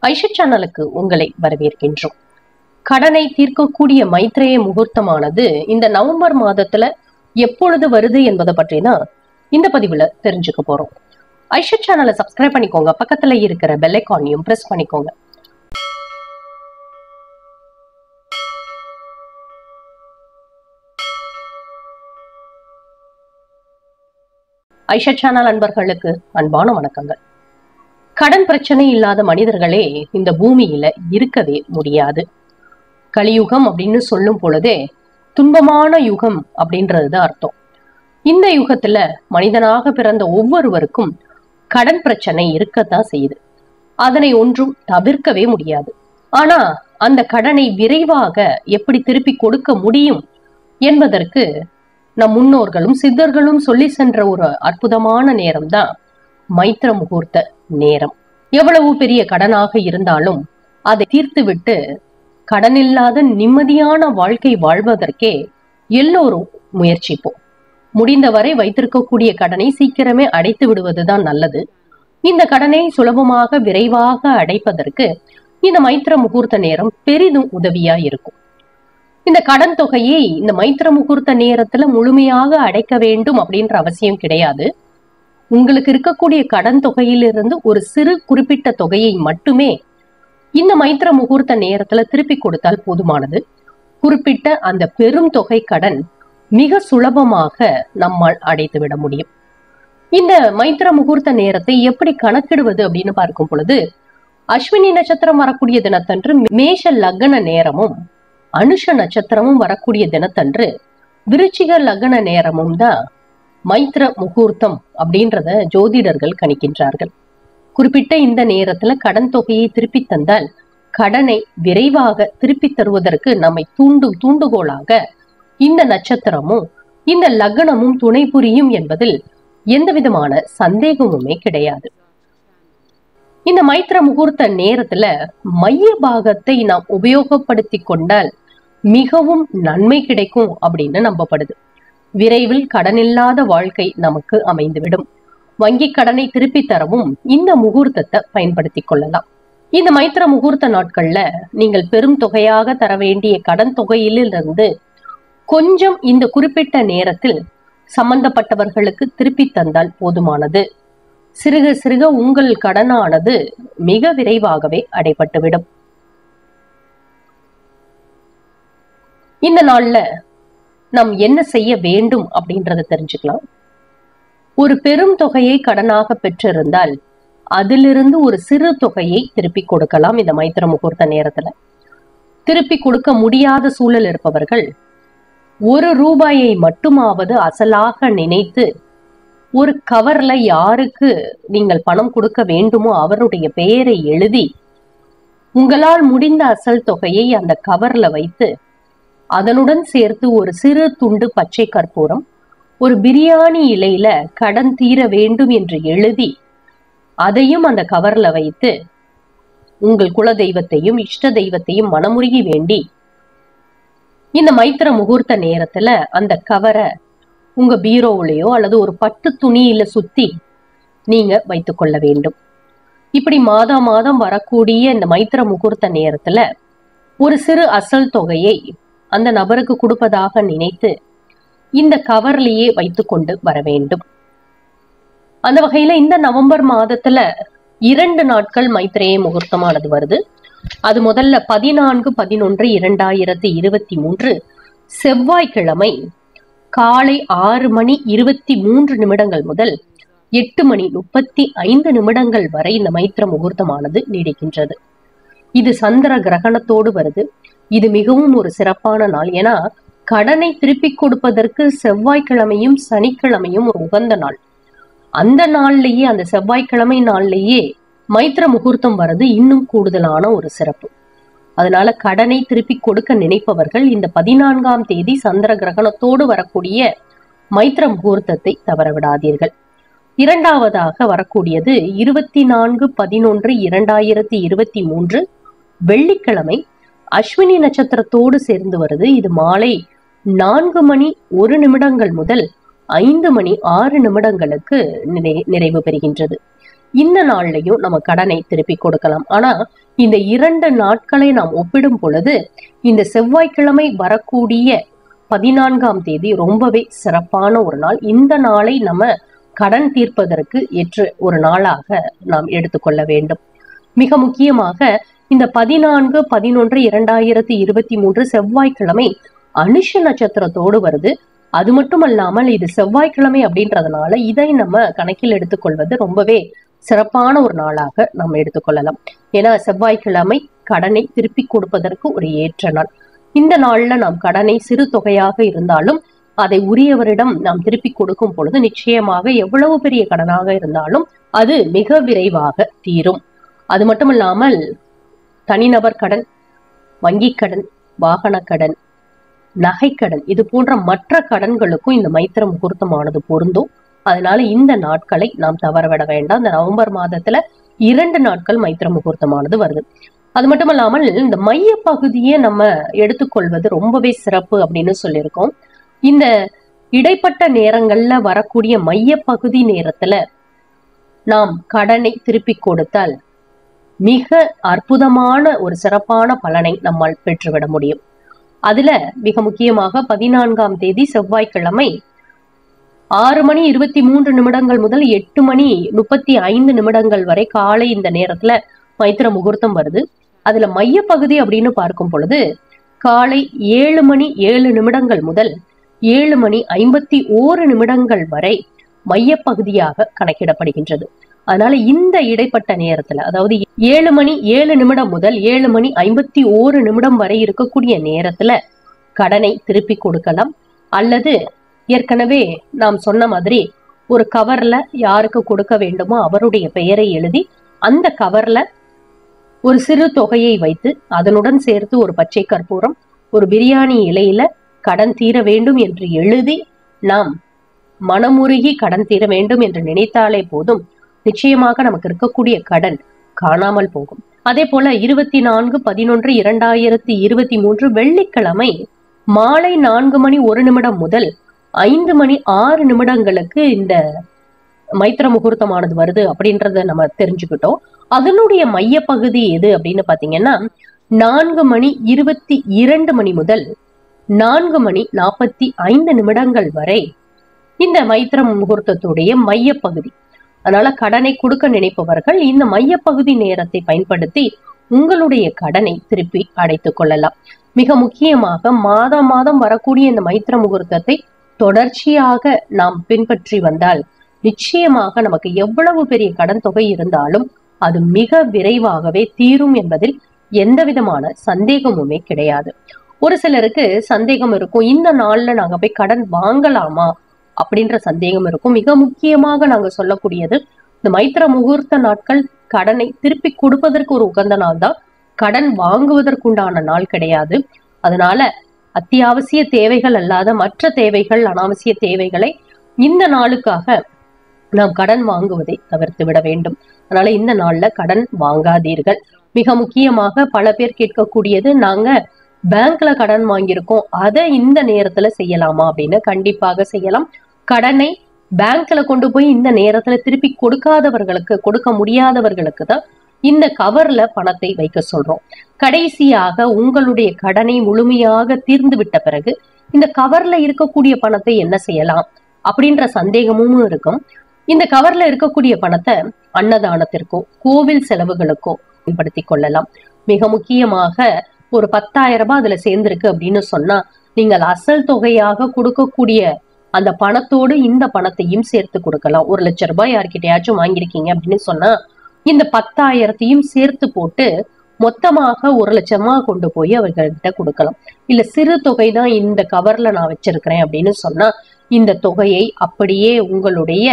ஐஷா சேனலுக்கு உங்களை வரவேற்கின்றோம் கடனை தீர்க்கக்கூடிய மைத்ரேய முகூர்த்தமானது இந்த நவம்பர் மாதத்துல எப்பொழுது வருது என்பதை பற்றி தான் இந்த பதிவுல தெரிஞ்சுக்க போறோம் ஐஷா சேனலை சப்ஸ்கிரைப் பண்ணிக்கோங்க பக்கத்துல இருக்கிற பெல் ஐக்கானையும் பிரஸ் பண்ணிக்கோங்க ஐஷா சேனல் அன்பர்களுக்கு அன்பான வணக்கங்கள் கடன் பிரச்சனை இல்லாத மனிதர்களே இந்த பூமியில இருக்கவே முடியாது கலியுகம் அப்படின்னு சொல்லும் பொழுதே துன்பமான யுகம் அப்படின்றதுதான் அர்த்தம் இந்த யுகத்துல மனிதனாக பிறந்த ஒவ்வொருவருக்கும் கடன் பிரச்சனை இருக்கத்தான் செய்யுது அதனை ஒன்றும் தவிர்க்கவே முடியாது ஆனா அந்த கடனை விரைவாக எப்படி திருப்பி கொடுக்க முடியும் என்பதற்கு நம் முன்னோர்களும் சித்தர்களும் சொல்லி சென்ற ஒரு அற்புதமான நேரம் தான் மைத்திர முகூர்த்த நேரம் எவ்வளவு பெரிய கடனாக இருந்தாலும் அதை தீர்த்துவிட்டு கடனில்லாத நிம்மதியான வாழ்க்கை வாழ்வதற்கே எல்லோரும் முயற்சிப்போம் முடிந்தவரை வைத்திருக்கக்கூடிய கடனை சீக்கிரமே அடைத்து விடுவதுதான் நல்லது இந்த கடனை சுலபமாக விரைவாக அடைப்பதற்கு இந்த மைத்திர முகூர்த்த நேரம் பெரிதும் உதவியா இருக்கும் இந்த கடன் தொகையை இந்த மைத்திர முகூர்த்த நேரத்துல முழுமையாக அடைக்க வேண்டும் அப்படின்ற அவசியம் கிடையாது உங்களுக்கு இருக்கக்கூடிய கடன் தொகையிலிருந்து ஒரு சிறு குறிப்பிட்ட தொகையை மட்டுமே இந்த மைத்திர முகூர்த்த நேரத்துல திருப்பி கொடுத்தால் போதுமானது குறிப்பிட்ட அந்த பெரும் தொகை கடன் மிக சுலபமாக நம்மால் அடைத்து விட முடியும் இந்த மைத்திர முகூர்த்த நேரத்தை எப்படி கணக்கிடுவது அப்படின்னு பார்க்கும் பொழுது அஸ்வினி நட்சத்திரம் வரக்கூடிய தினத்தன்று மேஷ லக்ன நேரமும் அனுஷ நட்சத்திரமும் வரக்கூடிய தினத்தன்று விருச்சிக லக்ன நேரமும் தான் மைத்திர முகூர்த்தம் அப்படின்றத ஜோதிடர்கள் கணிக்கின்றார்கள் குறிப்பிட்ட இந்த நேரத்துல கடன் தொகையை திருப்பி தந்தால் கடனை விரைவாக திருப்பி தருவதற்கு நம்மை தூண்டும் தூண்டுகோலாக இந்த நட்சத்திரமும் இந்த லக்னமும் துணை புரியும் என்பதில் எந்த விதமான சந்தேகமுமே கிடையாது இந்த மைத்திர முகூர்த்த நேரத்துல மைய பாகத்தை நாம் உபயோகப்படுத்தி கொண்டால் மிகவும் நன்மை கிடைக்கும் அப்படின்னு நம்பப்படுது விரைவில் கடனில்லாத வாழ்க்கை நமக்கு அமைந்துவிடும் வங்கி கடனை திருப்பி தரவும் இந்த முகூர்த்தத்தை பயன்படுத்தி கொள்ளலாம் இந்த மைத்திர முகூர்த்த நாட்கள்ல நீங்கள் பெரும் தொகையாக தர வேண்டிய கடன் தொகையிலிருந்து கொஞ்சம் இந்த குறிப்பிட்ட நேரத்தில் சம்பந்தப்பட்டவர்களுக்கு திருப்பி தந்தால் போதுமானது சிறுக சிறுக உங்கள் கடனானது மிக விரைவாகவே அடைபட்டுவிடும் இந்த நாள்ல நாம் என்ன செய்ய வேண்டும் அப்படின்றத தெரிஞ்சுக்கலாம் ஒரு பெரும் தொகையை கடனாக பெற்றிருந்தால் அதிலிருந்து ஒரு சிறு தொகையை திருப்பி கொடுக்கலாம் இந்த மைத்திர முகூர்த்த நேரத்துல திருப்பி கொடுக்க முடியாத சூழல் இருப்பவர்கள் ஒரு ரூபாயை மட்டுமாவது அசலாக நினைத்து ஒரு கவர்ல யாருக்கு நீங்கள் பணம் கொடுக்க வேண்டுமோ அவருடைய பெயரை எழுதி உங்களால் முடிந்த அசல் தொகையை அந்த கவர்ல வைத்து அதனுடன் சேர்த்து ஒரு சிறு துண்டு பச்சை கற்பூரம் ஒரு பிரியாணி இலையில கடன் தீர வேண்டும் என்று எழுதி அதையும் அந்த கவர்ல வைத்து உங்கள் குல தெய்வத்தையும் இஷ்ட தெய்வத்தையும் மனமுருகி வேண்டி இந்த மைத்திர முகூர்த்த நேரத்துல அந்த கவரை உங்க பீரோவிலையோ அல்லது ஒரு பட்டு துணியில சுத்தி நீங்க வைத்துக் கொள்ள வேண்டும் இப்படி மாதா மாதம் வரக்கூடிய இந்த மைத்திர முகூர்த்த நேரத்துல ஒரு சிறு அசல் தொகையை அந்த நபருக்கு கொடுப்பதாக நினைத்து இந்த கவர்லேயே வைத்துக்கொண்டு வர வேண்டும் அந்த வகையில இந்த நவம்பர் மாதத்துல இரண்டு நாட்கள் மைத்திரேய முகூர்த்தமானது வருது அது முதல்ல பதினான்கு பதினொன்று இரண்டாயிரத்தி இருபத்தி மூன்று செவ்வாய்க்கிழமை காலை ஆறு மணி இருபத்தி மூன்று நிமிடங்கள் முதல் எட்டு மணி முப்பத்தி ஐந்து நிமிடங்கள் வரை இந்த மைத்திர முகூர்த்தமானது நீடிக்கின்றது இது சந்திர கிரகணத்தோடு வருது இது மிகவும் ஒரு சிறப்பான நாள் ஏன்னா கடனை திருப்பி கொடுப்பதற்கு செவ்வாய்க்கிழமையும் சனிக்கிழமையும் ஒரு உகந்த நாள் அந்த நாள்லயே அந்த செவ்வாய்க்கிழமை நாள்லயே மைத்திர முகூர்த்தம் வர்றது இன்னும் கூடுதலான ஒரு சிறப்பு அதனால கடனை திருப்பி கொடுக்க நினைப்பவர்கள் இந்த பதினான்காம் தேதி சந்திர கிரகணத்தோடு வரக்கூடிய மைத்திர முகூர்த்தத்தை தவற விடாதீர்கள் இரண்டாவதாக வரக்கூடியது இருபத்தி நான்கு பதினொன்று இரண்டாயிரத்தி இருபத்தி மூன்று வெள்ளிக்கிழமை அஸ்வினி நட்சத்திரத்தோடு சேர்ந்து வருது இது மாலை நான்கு மணி ஒரு நிமிடங்கள் முதல் ஐந்து மணி ஆறு நிமிடங்களுக்கு நிறை- நிறைவு பெறுகின்றது இந்த நாள்லயும் நம்ம கடனை திருப்பி கொடுக்கலாம் ஆனா இந்த இரண்டு நாட்களை நாம் ஒப்பிடும் பொழுது இந்த செவ்வாய்க்கிழமை வரக்கூடிய பதினான்காம் தேதி ரொம்பவே சிறப்பான ஒரு நாள் இந்த நாளை நம்ம கடன் தீர்ப்பதற்கு ஏற்ற ஒரு நாளாக நாம் எடுத்துக்கொள்ள வேண்டும் மிக முக்கியமாக இந்த பதினான்கு பதினொன்று இரண்டாயிரத்தி இருபத்தி மூன்று செவ்வாய்க்கிழமை அனுஷ நட்சத்திரத்தோடு வருது அது மட்டுமல்லாமல் இது செவ்வாய்க்கிழமை அப்படின்றதுனால இதை நம்ம கணக்கில் எடுத்துக்கொள்வது ரொம்பவே சிறப்பான ஒரு நாளாக நம்ம எடுத்துக்கொள்ளலாம் ஏன்னா செவ்வாய்க்கிழமை கடனை திருப்பி கொடுப்பதற்கு ஒரு ஏற்ற நாள் இந்த நாள்ல நாம் கடனை சிறு தொகையாக இருந்தாலும் அதை உரியவரிடம் நாம் திருப்பி கொடுக்கும் பொழுது நிச்சயமாக எவ்வளவு பெரிய கடனாக இருந்தாலும் அது மிக விரைவாக தீரும் அது மட்டுமல்லாமல் தனிநபர் கடன் வங்கிக் கடன் வாகன கடன் நகைக்கடன் இது போன்ற மற்ற கடன்களுக்கும் இந்த மைத்திர முகூர்த்தமானது பொருந்தும் அதனால இந்த நாட்களை நாம் தவறவிட வேண்டாம் இந்த நவம்பர் மாதத்துல இரண்டு நாட்கள் மைத்திர முகூர்த்தமானது வருது அது மட்டும் இல்லாமல் இந்த மைய பகுதியை நம்ம எடுத்துக்கொள்வது ரொம்பவே சிறப்பு அப்படின்னு சொல்லியிருக்கோம் இந்த இடைப்பட்ட நேரங்கள்ல வரக்கூடிய மைய பகுதி நேரத்துல நாம் கடனை திருப்பி கொடுத்தால் மிக அற்புதமான ஒரு சிறப்பான பலனை நம்மால் பெற்றுவிட முடியும் அதுல மிக முக்கியமாக பதினான்காம் தேதி செவ்வாய்க்கிழமை ஆறு மணி இருபத்தி மூன்று நிமிடங்கள் முதல் எட்டு மணி முப்பத்தி ஐந்து நிமிடங்கள் வரை காலை இந்த நேரத்துல மைத்திர முகூர்த்தம் வருது அதுல மையப்பகுதி அப்படின்னு பார்க்கும் பொழுது காலை ஏழு மணி ஏழு நிமிடங்கள் முதல் ஏழு மணி ஐம்பத்தி ஓரு நிமிடங்கள் வரை மையப்பகுதியாக கணக்கிடப்படுகின்றது அதனால இந்த இடைப்பட்ட நேரத்துல அதாவது ஏழு மணி ஏழு நிமிடம் முதல் ஏழு மணி ஐம்பத்தி ஓரு நிமிடம் வரை இருக்கக்கூடிய நேரத்துல கடனை திருப்பி கொடுக்கலாம் அல்லது ஏற்கனவே நாம் சொன்ன மாதிரி ஒரு கவர்ல யாருக்கு கொடுக்க வேண்டுமோ அவருடைய பெயரை எழுதி அந்த கவர்ல ஒரு சிறு தொகையை வைத்து அதனுடன் சேர்த்து ஒரு பச்சை கற்பூரம் ஒரு பிரியாணி இலையில கடன் தீர வேண்டும் என்று எழுதி நாம் மனமுருகி கடன் தீர வேண்டும் என்று நினைத்தாலே போதும் நிச்சயமாக நமக்கு இருக்கக்கூடிய கடன் காணாமல் போகும் அதே போல இருபத்தி நான்கு பதினொன்று இரண்டாயிரத்தி இருபத்தி மூன்று வெள்ளிக்கிழமை மாலை நான்கு மணி ஒரு நிமிடம் முதல் ஐந்து மணி ஆறு நிமிடங்களுக்கு இந்த மைத்திர முகூர்த்தமானது வருது அப்படின்றத நம்ம தெரிஞ்சுக்கிட்டோம் அதனுடைய மையப்பகுதி எது அப்படின்னு பாத்தீங்கன்னா நான்கு மணி இருபத்தி இரண்டு மணி முதல் நான்கு மணி நாற்பத்தி ஐந்து நிமிடங்கள் வரை இந்த மைத்திர முகூர்த்தத்துடைய மையப்பகுதி அதனால கடனை கொடுக்க நினைப்பவர்கள் இந்த மையப்பகுதி நேரத்தை பயன்படுத்தி உங்களுடைய கடனை திருப்பி அடைத்துக் கொள்ளலாம் மிக முக்கியமாக மாதம் மாதம் வரக்கூடிய இந்த மைத்திர முகூர்த்தத்தை தொடர்ச்சியாக நாம் பின்பற்றி வந்தால் நிச்சயமாக நமக்கு எவ்வளவு பெரிய கடன் தொகை இருந்தாலும் அது மிக விரைவாகவே தீரும் என்பதில் எந்த விதமான சந்தேகமுமே கிடையாது ஒரு சிலருக்கு சந்தேகம் இருக்கும் இந்த நாள்ல நாங்க போய் கடன் வாங்கலாமா அப்படின்ற சந்தேகம் இருக்கும் மிக முக்கியமாக நாங்க சொல்லக்கூடியது இந்த மைத்திர முகூர்த்த நாட்கள் கடனை திருப்பி கொடுப்பதற்கு ஒரு உகந்த நாள் தான் கடன் வாங்குவதற்குண்டான நாள் கிடையாது அதனால அத்தியாவசிய தேவைகள் அல்லாத மற்ற தேவைகள் அனாவசிய தேவைகளை இந்த நாளுக்காக நாம் கடன் வாங்குவதை தவிர்த்து விட வேண்டும் அதனால இந்த நாள்ல கடன் வாங்காதீர்கள் மிக முக்கியமாக பல பேர் கேட்கக்கூடியது நாங்க பேங்க்ல கடன் வாங்கியிருக்கோம் அதை இந்த நேரத்துல செய்யலாமா அப்படின்னு கண்டிப்பாக செய்யலாம் கடனை பேங்க்ல கொண்டு போய் இந்த நேரத்துல திருப்பி கொடுக்காதவர்களுக்கு கொடுக்க முடியாதவர்களுக்கு தான் இந்த கவர்ல பணத்தை வைக்க சொல்றோம் கடைசியாக உங்களுடைய கடனை முழுமையாக தீர்ந்து விட்ட பிறகு இந்த கவர்ல இருக்கக்கூடிய பணத்தை என்ன செய்யலாம் அப்படின்ற சந்தேகமும் இருக்கும் இந்த கவர்ல இருக்கக்கூடிய பணத்தை அன்னதானத்திற்கோ கோவில் செலவுகளுக்கோ பயன்படுத்திக் கொள்ளலாம் மிக முக்கியமாக ஒரு பத்தாயிரம் ரூபாய் அதுல சேர்ந்திருக்கு அப்படின்னு சொன்னா நீங்கள் அசல் தொகையாக கொடுக்கக்கூடிய அந்த பணத்தோடு இந்த பணத்தையும் சேர்த்து கொடுக்கலாம் ஒரு லட்சம் ரூபாய் யார்கிட்டயாச்சும் வாங்கியிருக்கீங்க அப்படின்னு சொன்னா இந்த பத்தாயிரத்தையும் சேர்த்து போட்டு மொத்தமாக ஒரு லட்சமா கொண்டு போய் அவர்கள்கிட்ட கொடுக்கலாம் இல்ல சிறு தொகை தான் இந்த கவர்ல நான் வச்சிருக்கிறேன் அப்படின்னு சொன்னா இந்த தொகையை அப்படியே உங்களுடைய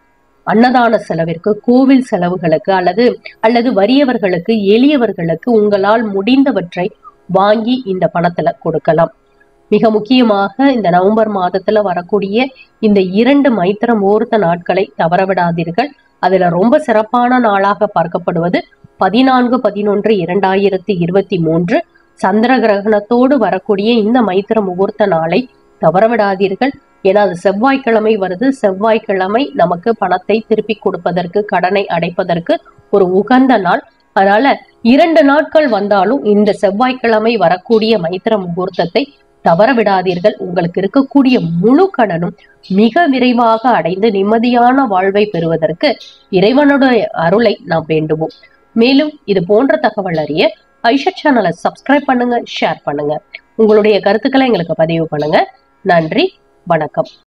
அன்னதான செலவிற்கு கோவில் செலவுகளுக்கு அல்லது அல்லது வறியவர்களுக்கு எளியவர்களுக்கு உங்களால் முடிந்தவற்றை வாங்கி இந்த பணத்துல கொடுக்கலாம் மிக முக்கியமாக இந்த நவம்பர் மாதத்துல வரக்கூடிய இந்த இரண்டு மைத்திர முகூர்த்த நாட்களை தவறவிடாதீர்கள் அதுல ரொம்ப சிறப்பான நாளாக பார்க்கப்படுவது பதினான்கு பதினொன்று இரண்டாயிரத்தி இருபத்தி மூன்று சந்திர கிரகணத்தோடு வரக்கூடிய இந்த மைத்திர முகூர்த்த நாளை தவறவிடாதீர்கள் ஏன்னா அது செவ்வாய்க்கிழமை வருது செவ்வாய்க்கிழமை நமக்கு பணத்தை திருப்பி கொடுப்பதற்கு கடனை அடைப்பதற்கு ஒரு உகந்த நாள் அதனால இரண்டு நாட்கள் வந்தாலும் இந்த செவ்வாய்க்கிழமை வரக்கூடிய மைத்திர முகூர்த்தத்தை தவற விடாதீர்கள் உங்களுக்கு இருக்கக்கூடிய முழு கடனும் மிக விரைவாக அடைந்து நிம்மதியான வாழ்வை பெறுவதற்கு இறைவனுடைய அருளை நாம் வேண்டுவோம் மேலும் இது போன்ற தகவல் அறிய ஐஷத் சேனலை சப்ஸ்கிரைப் பண்ணுங்க ஷேர் பண்ணுங்க உங்களுடைய கருத்துக்களை எங்களுக்கு பதிவு பண்ணுங்க நன்றி வணக்கம்